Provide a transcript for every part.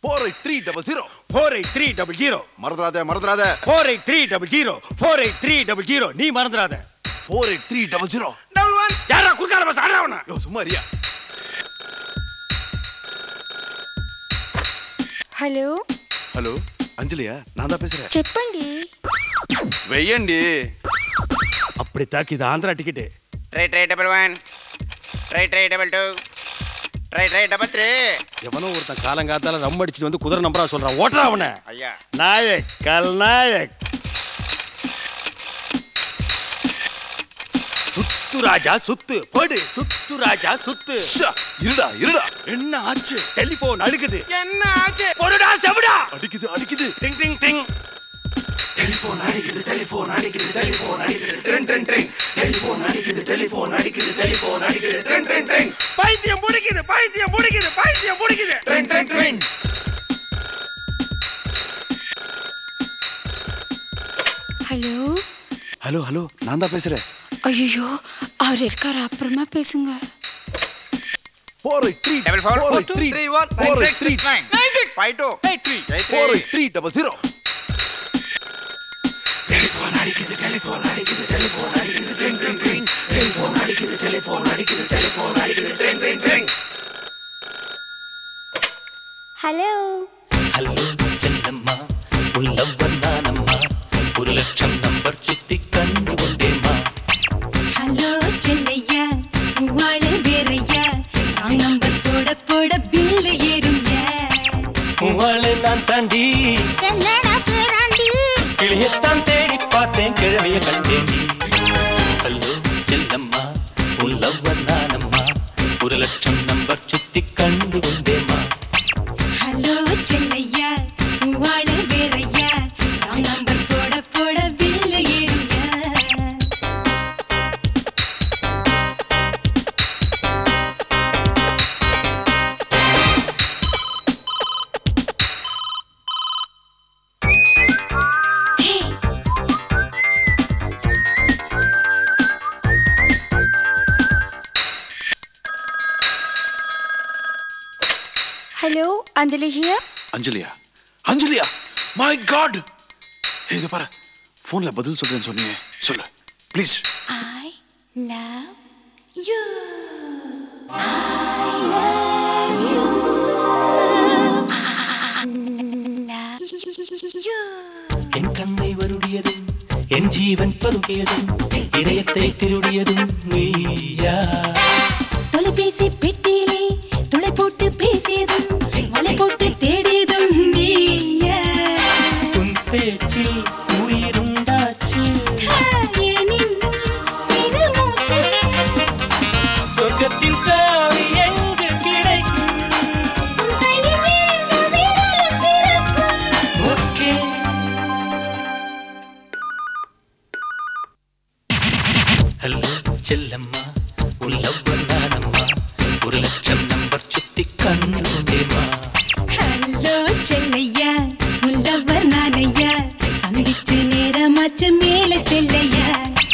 Four eight three double zero four eight three double zero மறந்துடாத மறந்துடாத four eight three double zero four eight three double zero நீ மறந்துடாத four eight three double zero double one யாரா குறுக்கால bus ஆடுறவனா யோ சும்மா Riya hello hello అంజలియా నాదా పేసరా చెప్పండి వెయ్యండి அப்படி தாக்கி இது Andhra ticket three three double one three three double two three three double three எவனோ ஒருத்தன் காலங்காத்தால ரம் அடிச்சுட்டு வந்து குதிரை நம்பரா சொல்றான் ஓட்டுறா அவனை అయ్యా நாயக் கல்நாயக் சுத்து ராஜா சுத்து படு சுத்து ராஜா சுத்து ஷா, இருடா இருடா என்ன ஆச்சு டெலிபோன் அழுகுது ఎన్న ఆచే பொருடா செவிடா அடிக்குது அடிக்குது டிங் டிங் டிங் பைத்தியம் முடிக்குது பைத்தியம் முடிக்குது பைத்தியம் முடிக்குது ஹலோ ஹலோ ஹலோ நான் தான் பேசுறேன் ஐயோ அவர் இருக்காரு அப்புறமா பேசுங்க four eight three double four four eight three three one four eight three nine five two four eight three double zero hello hello చెల్లమ్మా உள்ளவர் நானம்மா ஒரு லட்சம் நம்பர் சுத்தி கண்டு கொண்டேம்மா ஹலோ செல்லையா உவாளு வேறையா நான் நம்பர் போட போட பில்லு ஏறும்யா உவாளு நான் தாண்டி என்னடா பேராண்டி கிளியத்தான் தேடி பார்த்தேன் கிழவிய கண்டேண்டி ஹலோ செல்லம்மா உள்ளவர் நானம்மா ஒரு லட்சம் நம்பர் சுத்தி கண்டு கொண்டேம்மா ஹலோ செல்லையா உவாளு வேறையா நான் நம்பர் போட போட பில்லு ஏறும்யா ஹலோ அஞ்சலி ஹியர் அஞ்சலியா அஞ்சலியா மை காட் இது பாரு ஃபோன்ல பதில் சொல்றேன்னு சொன்னீங்க சொல்லு ப்ளீஸ் ஐ லவ் யூ என் கண்ணை வருடியதும் என் ஜீவன் பருகியதும் இதயத்தை திருடியதும் நீயா தொலைபேசி பெட்டியிலே துளை போட்டு பேசியதும் மலை போட்டு தேடியதும் நீயா உன் பேச்சில் உயிருண்டாச்சு ஏன் இன்னும் பெருமூச்சு? சொர்க்கத்தின் சாவி எங்கு கிடைக்கும் உன் கையில் எந்த விரலும் திறக்கும்? ஓகே ஹலோ செல்லம்மா உன் லவ்வர் நானம்மா ஒரு லட்சம் நம்பர் சுத்தி கண்ணு கொண்டேம்மா ஹலோ செல்லையா உள்ளவர் நானையா சந்திச்சு நேரமாச்சு மேல செல்லையா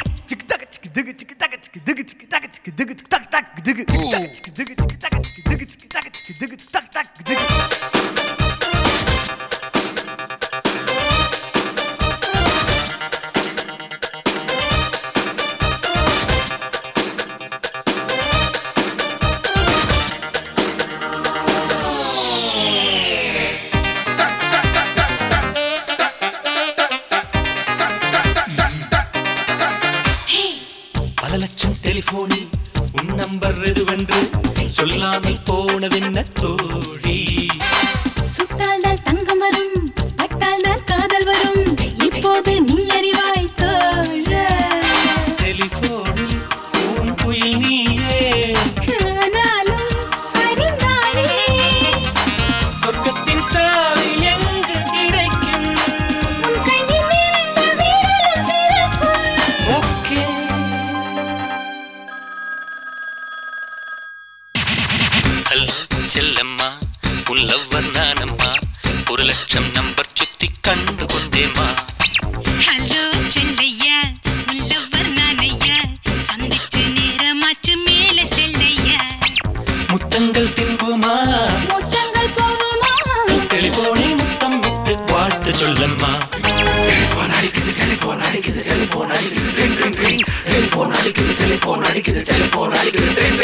பல லட்சம் டெலிபோனில் உன் நம்பர் எதுவென்று சொல்லாமல் போனதென்ன தோழி சுட்டால் தான் தங்கம் வரும் பட்டால் தான் காதல் வரும் இப்போது நீ அறிவாய் தோழ டெலிபோனில் உன் குயில் நீயே ஆனாலும் அறிந்தாளே சொர்க்கத்தின் சாவி எங்கு கிடைக்கும் உன் கையில் எந்த விரலும் திறக்கும் ஓகே அடிக்குது டெலிஃபோன் அடிக்குது டெலிஃபோன் அடிக்குது ரிங் ரிங் ரிங் டெலிஃபோன் அடிக்குது டெலிஃபோன் அடிக்குது டெலிஃபோன் அடிக்குது ரிங்